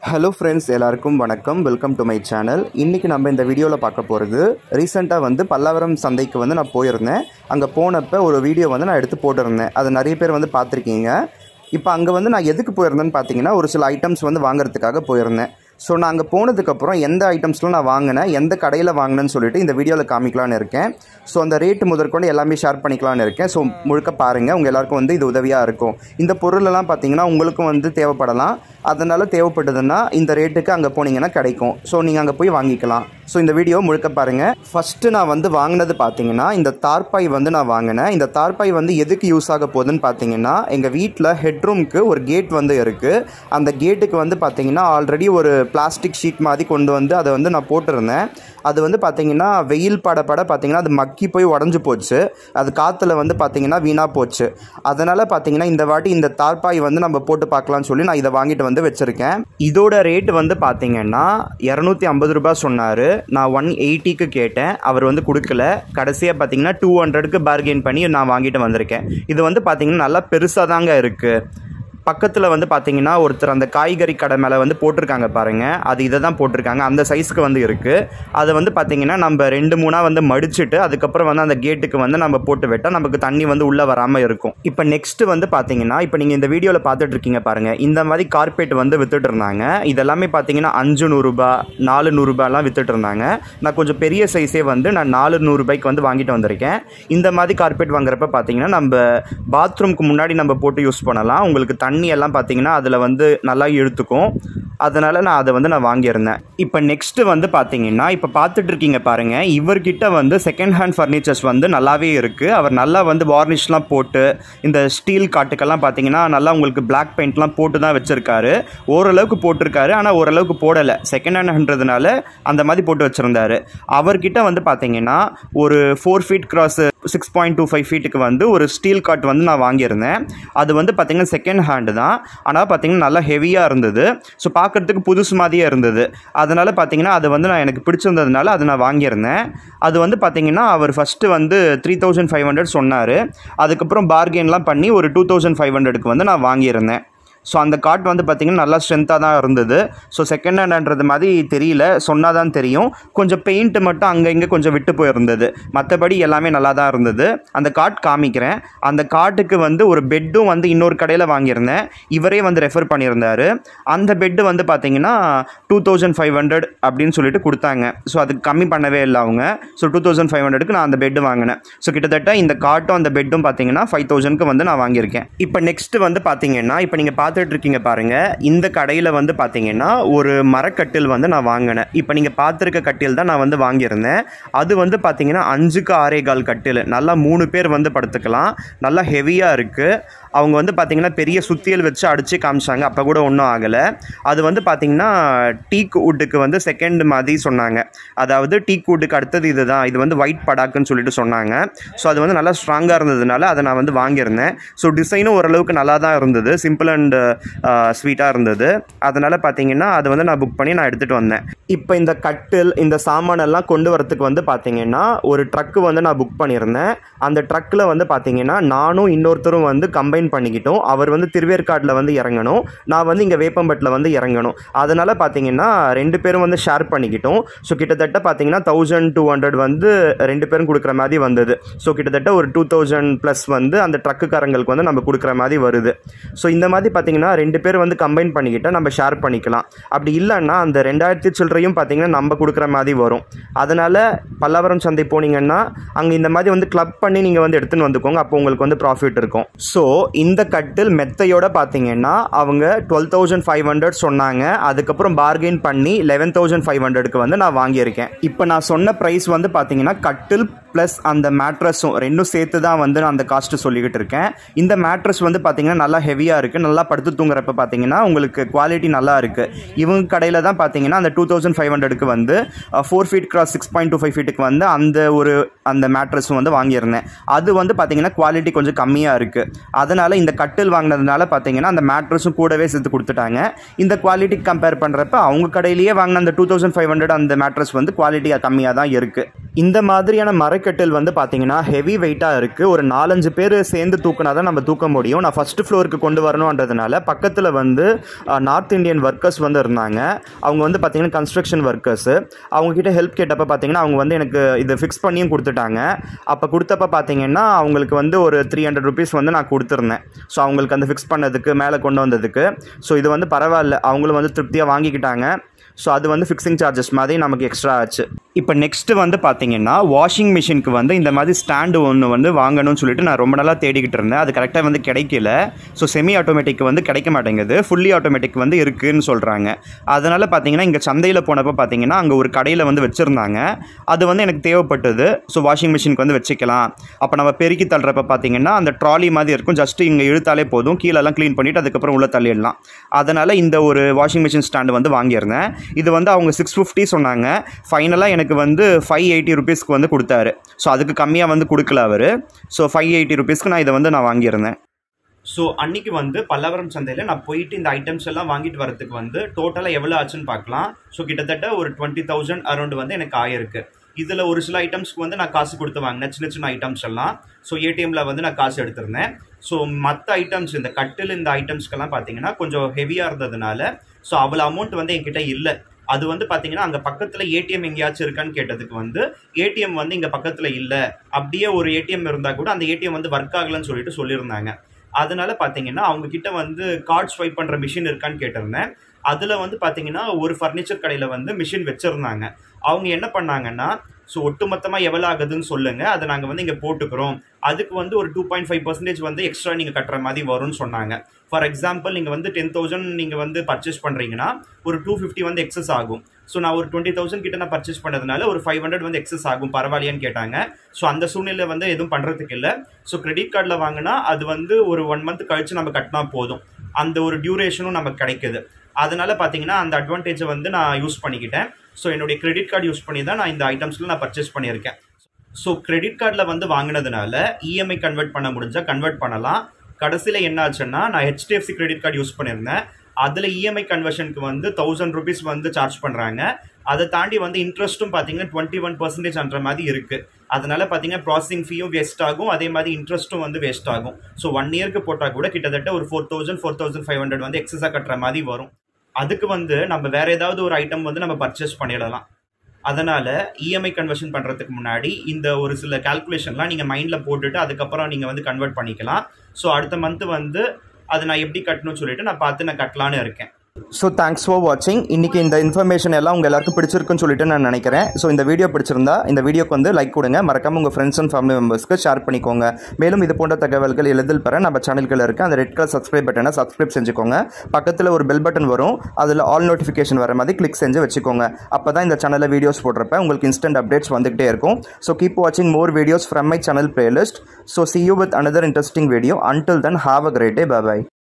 hello friends எல்லாருக்கும் வணக்கம் welcome to my channel இன்றைக்கி நம்ம இந்த வீடியோவில் பார்க்க போகிறது ரீசெண்டாக வந்து பல்லாவரம் சந்தைக்கு வந்து நான் போயிருந்தேன் அங்கே போனப்போ ஒரு வீடியோ வந்து நான் எடுத்து போட்டிருந்தேன் அதை நிறைய பேர் வந்து பார்த்துருக்கீங்க இப்போ அங்கே வந்து நான் எதுக்கு போயிருந்தேன்னு பார்த்தீங்கன்னா ஒரு சில ஐட்டம்ஸ் வந்து வாங்குறதுக்காக போயிருந்தேன் ஸோ நான் அங்கே போனதுக்கப்புறம் எந்த ஐட்டம்ஸ்லாம் நான் வாங்கினேன் எந்த கடையில் வாங்கினேன்னு சொல்லிட்டு இந்த வீடியோவில் காமிக்கலான்னு இருக்கேன் ஸோ அந்த ரேட்டு முதற்கொண்டு எல்லாமே ஷேர் பண்ணிக்கலான்னு இருக்கேன் ஸோ முழுக்க பாருங்கள் உங்கள் எல்லாருக்கும் வந்து இது உதவியாக இருக்கும் இந்த பொருளெல்லாம் பார்த்தீங்கன்னா உங்களுக்கும் வந்து தேவைப்படலாம் அதனால் தேவைப்படுதுன்னா இந்த ரேட்டுக்கு அங்கே போனீங்கன்னா கிடைக்கும் ஸோ நீங்கள் அங்கே போய் வாங்கிக்கலாம் ஸோ இந்த வீடியோ முழுக்க பாருங்கள் ஃபஸ்ட்டு நான் வந்து வாங்கினது பார்த்தீங்கன்னா இந்த தார்பாய் வந்து நான் வாங்கினேன் இந்த தார்பாய் வந்து எதுக்கு யூஸ் ஆக போகுதுன்னு பார்த்தீங்கன்னா எங்கள் வீட்டில் ஹெட்ரூம்க்கு ஒரு கேட் வந்து இருக்குது அந்த கேட்டுக்கு வந்து பார்த்தீங்கன்னா ஆல்ரெடி ஒரு பிளாஸ்டிக் ஷீட் மாதிரி கொண்டு வந்து அதை வந்து நான் போட்டிருந்தேன் அது வந்து பார்த்தீங்கன்னா வெயில் பட பட பார்த்தீங்கன்னா அது மக்கி போய் உடஞ்சி போச்சு அது காற்றுல வந்து பார்த்தீங்கன்னா வீணாக போச்சு அதனால் பார்த்தீங்கன்னா இந்த வாட்டி இந்த தார்பாய் வந்து நம்ம போட்டு பார்க்கலாம்னு சொல்லி நான் இதை வாங்கிட்டு வந்து வச்சுருக்கேன் இதோட ரேட் வந்து பார்த்தீங்கன்னா இரநூத்தி ஐம்பது ரூபாய் சொன்னார் நான் ஒன் எயிட்டிக்கு கேட்டேன் அவர் வந்து கொடுக்கல கடைசியாக பார்த்தீங்கன்னா டூ ஹண்ட்ரடுக்கு பார்கெயின் பண்ணி நான் வாங்கிட்டு வந்திருக்கேன் இது வந்து பார்த்தீங்கன்னா நல்லா பெருசாக தாங்க இருக்குது பக்கத்தில் வந்து பார்த்தீங்கன்னா ஒருத்தர் அந்த காய்கறி கடை மேலே வந்து போட்டிருக்காங்க பாருங்கள் அது இதை தான் போட்டிருக்காங்க அந்த சைஸ்க்கு வந்து இருக்குது அதை வந்து பார்த்தீங்கன்னா நம்ம ரெண்டு மூணாக வந்து மடிச்சுட்டு அதுக்கப்புறம் வந்து அந்த கேட்டுக்கு வந்து நம்ம போட்டு விட்டால் நமக்கு தண்ணி வந்து உள்ளே வராமல் இருக்கும் இப்போ நெக்ஸ்ட்டு வந்து பார்த்தீங்கன்னா இப்போ நீங்கள் இந்த வீடியோவில் பார்த்துட்டு இருக்கீங்க பாருங்கள் இந்த மாதிரி கார்பெட் வந்து வித்துட்டு இருந்தாங்க இதெல்லாமே பார்த்தீங்கன்னா அஞ்சு நூறுரூபா நாலு நூறுரூபாலாம் வித்துட்டு இருந்தாங்க நான் கொஞ்சம் பெரிய சைஸே வந்து நான் நாலு நூறுரூபாய்க்கு வந்து வாங்கிட்டு வந்திருக்கேன் இந்த மாதிரி கார்பெட் வாங்குறப்ப பார்த்தீங்கன்னா நம்ம பாத்ரூம்க்கு முன்னாடி நம்ம போட்டு யூஸ் பண்ணலாம் உங்களுக்கு தண்ணி எல்லாம் பார்த்தீங்கன்னா அதில் வந்து நல்லா இழுத்துக்கும் அதனால் நான் அதை வந்து நான் வாங்கியிருந்தேன் இப்போ நெக்ஸ்ட்டு வந்து பார்த்தீங்கன்னா இப்போ பார்த்துட்டு இருக்கீங்க பாருங்கள் இவர்கிட்ட வந்து செகண்ட் ஹேண்ட் ஃபர்னிச்சர்ஸ் வந்து நல்லாவே இருக்குது அவர் நல்லா வந்து வார்னிஷ்லாம் போட்டு இந்த ஸ்டீல் காட்டுக்கெல்லாம் பார்த்தீங்கன்னா நல்லா உங்களுக்கு பிளாக் பெயிண்ட்லாம் போட்டு தான் வச்சுருக்காரு ஓரளவுக்கு போட்டிருக்காரு ஆனால் ஓரளவுக்கு போடலை செகண்ட் ஹேண்ட்ன்றதுனால அந்த மாதிரி போட்டு வச்சுருந்தாரு அவர்கிட்ட வந்து பார்த்தீங்கன்னா ஒரு four feet cross six point two five ஃபீட்டுக்கு வந்து ஒரு ஸ்டீல் காட் வந்து நான் வாங்கியிருந்தேன் அது வந்து பார்த்திங்கன்னா செகண்ட் ஹேண்டு தான் ஆனால் பார்த்திங்கன்னா நல்லா ஹெவியாக இருந்தது ஸோ பார்க்குறதுக்கு புதுசு மாதிரியே இருந்தது அதனால் பார்த்திங்கன்னா அது வந்து நான் எனக்கு பிடிச்சிருந்ததுனால அதை நான் வாங்கியிருந்தேன் அது வந்து பார்த்திங்கன்னா அவர் ஃபஸ்ட்டு வந்து த்ரீ தௌசண்ட் ஃபைவ் ஹண்ட்ரட் சொன்னார் அதுக்கப்புறம் பார்கெயின்லாம் பண்ணி ஒரு டூ தௌசண்ட் ஃபைவ் ஹண்ட்ரடுக்கு வந்து நான் வாங்கியிருந்தேன் ஸோ அந்த காட் வந்து பார்த்திங்கன்னா நல்லா ஸ்ட்ரென்த்தாக தான் இருந்தது ஸோ செகண்ட் ஹேண்ட்ன்றது மாதிரி தெரியல சொன்னால் தான் தெரியும் கொஞ்சம் பெயிண்ட் மட்டும் அங்கே இங்கே கொஞ்சம் விட்டு போயிருந்தது மற்றபடி எல்லாமே நல்லா தான் இருந்தது அந்த காட் காமிக்கிறேன் அந்த காட்டுக்கு வந்து ஒரு பெட்டும் வந்து இன்னொரு கடையில் வாங்கியிருந்தேன் இவரே வந்து ரெஃபர் பண்ணியிருந்தார் அந்த பெட்டு வந்து பார்த்திங்கன்னா டூ தௌசண்ட் ஃபைவ் ஹண்ட்ரட் அப்படின்னு சொல்லிட்டு கொடுத்தாங்க ஸோ அதுக்கு கம்மி பண்ணவே இல்லை அவங்க ஸோ டூ தௌசண்ட் ஃபைவ் ஹண்ட்ரடுக்கு நான் அந்த பெட்டு வாங்கினேன் ஸோ கிட்டத்தட்ட இந்த காட்டும் அந்த பெட்டும் பார்த்தீங்கன்னா ஃபைவ் தௌசண்ட்க்கு வந்து நான் வாங்கியிருக்கேன் இப்போ நெக்ஸ்ட் வந்து பார்த்தீங்கன்னா இப்போ நீங்கள் பார்த்து பார்த்துட்டு இருக்கீங்க பாருங்க இந்த கடையில் வந்து பார்த்தீங்கன்னா ஒரு மரக்கட்டில் வந்து நான் வாங்கினேன் இப்போ நீங்கள் பார்த்துருக்க கட்டில் தான் நான் வந்து வாங்கியிருந்தேன் அது வந்து பார்த்தீங்கன்னா அஞ்சுக்கு ஆறே கால் கட்டில் நல்லா மூணு பேர் வந்து படுத்துக்கலாம் நல்லா ஹெவியாக இருக்குது அவங்க வந்து பார்த்தீங்கன்னா பெரிய சுத்தியல் வச்சு அடித்து காமிச்சாங்க அப்போ கூட ஒன்றும் ஆகலை அது வந்து பார்த்தீங்கன்னா டீக் வுட்டுக்கு வந்து செகண்ட் மாதிரி சொன்னாங்க அதாவது டீக் வுட்டுக்கு அடுத்தது இது தான் இது வந்து ஒயிட் படாக்குன்னு சொல்லிட்டு சொன்னாங்க ஸோ அது வந்து நல்லா ஸ்ட்ராங்காக இருந்ததுனால அதை நான் வந்து வாங்கியிருந்தேன் ஸோ டிசைனும் ஓரளவுக்கு நல்லா தான் இருந்தது சிம்பிள் அண்ட் ஸ்வீட்டாக இருந்தது அதனால் பார்த்தீங்கன்னா அதை வந்து நான் புக் பண்ணி நான் எடுத்துகிட்டு வந்தேன் இப்போ இந்த கட்டில் இந்த சாமானெல்லாம் கொண்டு வரத்துக்கு வந்து பார்த்தீங்கன்னா ஒரு ட்ரக்கு வந்து நான் புக் பண்ணியிருந்தேன் அந்த ட்ரக்கில் வந்து பார்த்தீங்கன்னா நானும் இன்னொருத்தரும் வந்து கம்பைன் பண்ணிக்கிட்டோம் அவர் வந்து திருவேற்காட்டில் வந்து இறங்கணும் நான் வந்து இங்கே வேப்பம்பட்டில் வந்து இறங்கணும் அதனால் பார்த்தீங்கன்னா ரெண்டு பேரும் வந்து ஷேர் பண்ணிக்கிட்டோம் ஸோ கிட்டத்தட்ட பார்த்தீங்கன்னா தௌசண்ட் டூ ஹண்ட்ரட் வந்து ரெண்டு பேரும் கொடுக்குற மாதிரி வந்தது ஸோ கிட்டத்தட்ட ஒரு டூ தௌசண்ட் ப்ளஸ் வந்து அந்த ட்ரக்குக்காரங்களுக்கு வந்து நம்ம கொடுக்குற மாதிரி வருது ஸோ இந்த மாதிரி பார்த்தீங்கன்னா ரெண்டு பேர் வந்து கம்பைன் பண்ணிக்கிட்டால் நம்ம ஷேர் பண்ணிக்கலாம் அப்படி இல்லைன்னா அந்த ரெண்டாயிரத்தி சில்லறையும் பார்த்தீங்கன்னா நம்ம கொடுக்குற மாதிரி வரும் அதனால் பல்லாவரம் சந்தை போனீங்கன்னா அங்கே இந்த மாதிரி வந்து கிளப் பண்ணி நீங்கள் வந்து எடுத்துன்னு வந்துக்கோங்க அப்போ உங்களுக்கு வந்து ப்ராஃபிட் இருக்கும் ஸோ இந்த கட்டில் மெத்தையோட பார்த்தீங்கன்னா அவங்க டுவெல் தௌசண்ட் ஃபைவ் ஹண்ட்ரட் சொன்னாங்க அதுக்கப்புறம் பார்கெயின் பண்ணி லெவன் தௌசண்ட் ஃபைவ் ஹண்ட்ரடுக்கு வந்து நான் வாங்கியிருக்கேன் இப்போ நான் சொன்ன ப்ரைஸ் வந்து பார்த்தீங்கன்னா கட்டில் ப்ளஸ் அந்த மேட்ரஸும் ரெண்டும் சேர்த்து தான் வந்து நான் அந்த காஸ்ட்டு சொல்லிக்கிட்டு இருக்கேன் இந்த மேட்ரஸ் வந்து பார்த்தீங்கன்னா நல்லா ஹெவியாக இருக்குது நல்லா படுத்து தூங்குறப்ப பார்த்தீங்கன்னா உங்களுக்கு குவாலிட்டி நல்லா இருக்குது இவங்க கடையில் தான் பார்த்தீங்கன்னா அந்த டூ தௌசண்ட் ஃபைவ் ஹண்ட்ரடுக்கு வந்து four feet cross six point two five ஃபீட்டுக்கு வந்து அந்த ஒரு அந்த மேட்ரஸும் வந்து வாங்கியிருந்தேன் அது வந்து பார்த்தீங்கன்னா குவாலிட்டி கொஞ்சம் கம்மியாக இருக்குது அதனால் இந்த கட்டில் வாங்கினதுனால பார்த்தீங்கன்னா அந்த மேட்ரஸும் கூடவே சேர்த்து கொடுத்துட்டாங்க இந்த குவாலிட்டி கம்பேர் பண்ணுறப்ப அவங்க கடையிலேயே வாங்கின அந்த டூ தௌசண்ட் ஃபைவ் ஹண்ட்ரட் அந்த மேட்ரஸ் வந்து குவாலிட்டியாக கம்மியாக தான் இருக்குது இந்த மாதிரியான மரக்கட்டில் வந்து பார்த்தீங்கன்னா ஹெவி வெயிட்டாக இருக்குது ஒரு நாலஞ்சு பேர் சேர்ந்து தூக்குனா தான் நம்ம தூக்க முடியும் நான் ஃபஸ்ட்டு ஃப்ளோருக்கு கொண்டு வரணுன்றதுனால பக்கத்தில் வந்து நார்த் இந்தியன் ஒர்க்கர்ஸ் வந்து இருந்தாங்க அவங்க வந்து பார்த்தீங்கன்னா கன்ஸ்ட்ரக்ஷன் ஒர்க்கர்ஸு அவங்கக்கிட்ட ஹெல்ப் கேட்டப்போ பார்த்தீங்கன்னா அவங்க வந்து எனக்கு இதை ஃபிக்ஸ் பண்ணியும் கொடுத்துட்டாங்க அப்போ கொடுத்தப்ப பார்த்தீங்கன்னா அவங்களுக்கு வந்து ஒரு த்ரீ ஹண்ட்ரட் ருபீஸ் வந்து நான் கொடுத்துருந்தேன் ஸோ அவங்களுக்கு அந்த ஃபிக்ஸ் பண்ணதுக்கு மேலே கொண்டு வந்ததுக்கு ஸோ இது வந்து பரவாயில்ல அவங்களும் வந்து திருப்தியாக வாங்கிக்கிட்டாங்க ஸோ அது வந்து ஃபிக்ஸிங் சார்ஜஸ் மாதிரி நமக்கு எக்ஸ்ட்ரா ஆச்சு இப்போ நெக்ஸ்ட்டு வந்து பார்த்தீங்கன்னா வாஷிங் மிஷினுக்கு வந்து இந்த மாதிரி ஸ்டாண்டு ஒன்று வந்து வாங்கணும்னு சொல்லிட்டு நான் ரொம்ப நாளாக தேடிக்கிட்டு இருந்தேன் அது கரெக்டாக வந்து கிடைக்கல ஸோ செமி ஆட்டோமேட்டிக் வந்து கிடைக்க மாட்டேங்குது ஃபுல்லி ஆட்டோமேட்டிக் வந்து இருக்குதுன்னு சொல்கிறாங்க அதனால் பார்த்தீங்கன்னா இங்கே சந்தையில் போனப்போ பார்த்தீங்கன்னா அங்கே ஒரு கடையில் வந்து வச்சுருந்தாங்க அது வந்து எனக்கு தேவைப்பட்டது ஸோ வாஷிங் மிஷினுக்கு வந்து வச்சுக்கலாம் அப்போ நம்ம பெருக்கி தள்ளுறப்ப பார்த்தீங்கன்னா அந்த ட்ராலி மாதிரி இருக்கும் ஜஸ்ட் இங்கே இழுத்தாலே போதும் கீழெல்லாம் க்ளீன் பண்ணிவிட்டு அதுக்கப்புறம் உள்ளே தள்ளிடலாம் அதனால் இந்த ஒரு வாஷிங் மிஷின் ஸ்டாண்டு வந்து வாங்கியிருந்தேன் இது வந்து அவங்க சிக்ஸ் ஃபிஃப்டி சொன்னாங்க ஃபைனலாக எனக்கு வந்து ஃபைவ் எயிட்டி ருபீஸ்க்கு வந்து கொடுத்தாரு ஸோ அதுக்கு கம்மியாக வந்து கொடுக்கல அவர் ஸோ ஃபைவ் எயிட்டி ருபீஸ்க்கு நான் இதை வந்து நான் வாங்கியிருந்தேன் ஸோ அன்னைக்கு வந்து பல்லவரம் சந்தையில் நான் போயிட்டு இந்த ஐட்டம்ஸ் எல்லாம் வாங்கிட்டு வரதுக்கு வந்து டோட்டலாக எவ்வளோ ஆச்சுன்னு பார்க்கலாம் ஸோ கிட்டத்தட்ட ஒரு டுவெண்ட்டி தௌசண்ட் அரௌண்ட் வந்து எனக்கு ஆயிருக்கு இதில் ஒரு சில ஐட்டம்ஸ்க்கு வந்து நான் காசு கொடுத்து வாங்கினேன் சின்ன சின்ன ஐட்டம்ஸ் எல்லாம் ஸோ ஏடிஎம்மில் வந்து நான் காசு எடுத்திருந்தேன் ஸோ மற்ற ஐட்டம்ஸ் இந்த கட்டில் இந்த ஐட்டம்ஸ்க்கெல்லாம் பார்த்தீங்கன்னா கொஞ்சம் ஹெவியாக இருந்ததுனால ஸோ அவ்வளோ அமௌண்ட் வந்து என்கிட்ட இல்லை அது வந்து பார்த்தீங்கன்னா அங்கே பக்கத்தில் ஏடிஎம் எங்கேயாச்சும் இருக்கான்னு கேட்டதுக்கு வந்து ஏடிஎம் வந்து இங்கே பக்கத்தில் இல்லை அப்படியே ஒரு ஏடிஎம் இருந்தால் கூட அந்த ஏடிஎம் வந்து ஒர்க் ஆகலைன்னு சொல்லிட்டு சொல்லியிருந்தாங்க அதனால பார்த்தீங்கன்னா அவங்க கிட்ட வந்து கார்ட் ஸ்வைப் பண்ணுற மிஷின் இருக்கான்னு கேட்டிருந்தேன் அதில் வந்து பார்த்தீங்கன்னா ஒரு ஃபர்னிச்சர் கடையில் வந்து மிஷின் வச்சுருந்தாங்க அவங்க என்ன பண்ணாங்கன்னா ஸோ ஒட்டுமொத்தமாக எவ்வளோ ஆகுதுன்னு சொல்லுங்கள் அதை நாங்கள் வந்து இங்கே போட்டுக்கிறோம் அதுக்கு வந்து ஒரு டூ பாயிண்ட் ஃபைவ் பர்சன்டேஜ் வந்து எக்ஸ்ட்ரா நீங்கள் கட்டுற மாதிரி வரும்னு சொன்னாங்க ஃபார் எக்ஸாம்பிள் நீங்கள் வந்து டென் தௌசண்ட் நீங்கள் வந்து பர்ச்சேஸ் பண்ணுறீங்கன்னா ஒரு டூ ஃபிஃப்டி வந்து எக்ஸஸ் ஆகும் ஸோ நான் ஒரு டுவெண்ட்டி தௌசண்ட் கிட்ட நான் பர்ச்சேஸ் பண்ணதுனால ஒரு ஃபைவ் ஹண்ட்ரட் வந்து எக்ஸஸ் ஆகும் பரவாயில்லையான்னு கேட்டாங்க ஸோ அந்த சூழ்நிலை வந்து எதுவும் பண்ணுறதுக்கு இல்லை ஸோ கிரெடிட் கார்டில் வாங்கினா அது வந்து ஒரு ஒன் மந்த் கழிச்சு நம்ம கட்டினா போதும் அந்த ஒரு டியூரேஷனும் நமக்கு கிடைக்குது அதனால பார்த்தீங்கன்னா அந்த அட்வான்டேஜை வந்து நான் யூஸ் பண்ணிக்கிட்டேன் ஸோ என்னுடைய கிரெடிட் கார்டு யூஸ் பண்ணி தான் நான் இந்த ஐட்டம்ஸ்லாம் நான் பர்ச்சேஸ் பண்ணியிருக்கேன் ஸோ கிரெடிட் கார்டில் வந்து வாங்கினதுனால இஎம்ஐ கன்வெர்ட் பண்ண முடிஞ்சால் கன்வெர்ட் பண்ணலாம் கடைசியில் என்ன ஆச்சுன்னா நான் ஹெச்டிஎஃப்சி கிரெடிட் கார்டு யூஸ் பண்ணியிருந்தேன் அதில் இஎம்ஐ கன்வர்ஷனுக்கு வந்து தௌசண்ட் ருபீஸ் வந்து சார்ஜ் பண்ணுறாங்க அதை தாண்டி வந்து இன்ட்ரெஸ்ட்டும் பார்த்தீங்கன்னா டுவெண்ட்டி ஒன் பர்சன்டேஜ் அன்ற மாதிரி இருக்குது அதனால பார்த்தீங்கன்னா ப்ராசஸிங் ஃபீயும் வேஸ்ட் ஆகும் அதே மாதிரி இன்ட்ரெஸ்ட்டும் வந்து வேஸ்ட் ஆகும் ஸோ ஒன் இயர்க்கு போட்டால் கூட கிட்டத்தட்ட ஒரு four thousand four thousand five hundred வந்து எக்ஸஸாக கட்டுற மாதிரி வரும் அதுக்கு வந்து நம்ம வேற ஏதாவது ஒரு ஐட்டம் வந்து நம்ம பர்ச்சேஸ் பண்ணிடலாம் அதனால் இஎம்ஐ கன்வர்ஷன் பண்ணுறதுக்கு முன்னாடி இந்த ஒரு சில கால்குலேஷன்லாம் நீங்கள் மைண்டில் போட்டுட்டு அதுக்கப்புறம் நீங்கள் வந்து கன்வெர்ட் பண்ணிக்கலாம் ஸோ அடுத்த மந்த் வந்து அதை நான் எப்படி கட்டணும்னு சொல்லிட்டு நான் பார்த்து நான் கட்டலான்னு இருக்கேன் ஸோ தேங்க்ஸ் ஃபார் வாட்சிங் இன்றைக்கி இந்த இன்ஃபர்மேஷன் எல்லாம் உங்கள் எல்லாருக்கும் பிடிச்சிருக்குன்னு சொல்லிட்டு நான் நினைக்கிறேன் ஸோ இந்த வீடியோ பிடிச்சிருந்தா இந்த வீடியோக்கு வந்து லைக் கொடுங்க மறக்காம உங்கள் ஃப்ரெண்ட்ஸ் அண்ட் ஃபேமிலி மெம்பர்ஸ்க்கு ஷேர் பண்ணிக்கோங்க மேலும் இது போன்ற தகவல்கள் எளிதில் பெற நம்ம சேனல்கள் இருக்குது அந்த ரெட் கலர் சப்ஸ்கிரைப் பட்டனை சப்ஸ்கிரைப் செஞ்சுக்கோங்க பக்கத்தில் ஒரு பெல் பட்டன் வரும் அதில் ஆல் நோட்டிஃபிகேஷன் வர மாதிரி கிளிக் செஞ்சு வச்சுக்கோங்க அப்போ தான் இந்த சேனலில் வீடியோஸ் போடுறப்ப உங்களுக்கு இன்ஸ்டன்ட் அப்டேட்ஸ் வந்துகிட்டே இருக்கும் ஸோ கீப் வாட்சிங் more videos from my channel playlist so see you with another interesting video until then have a great day by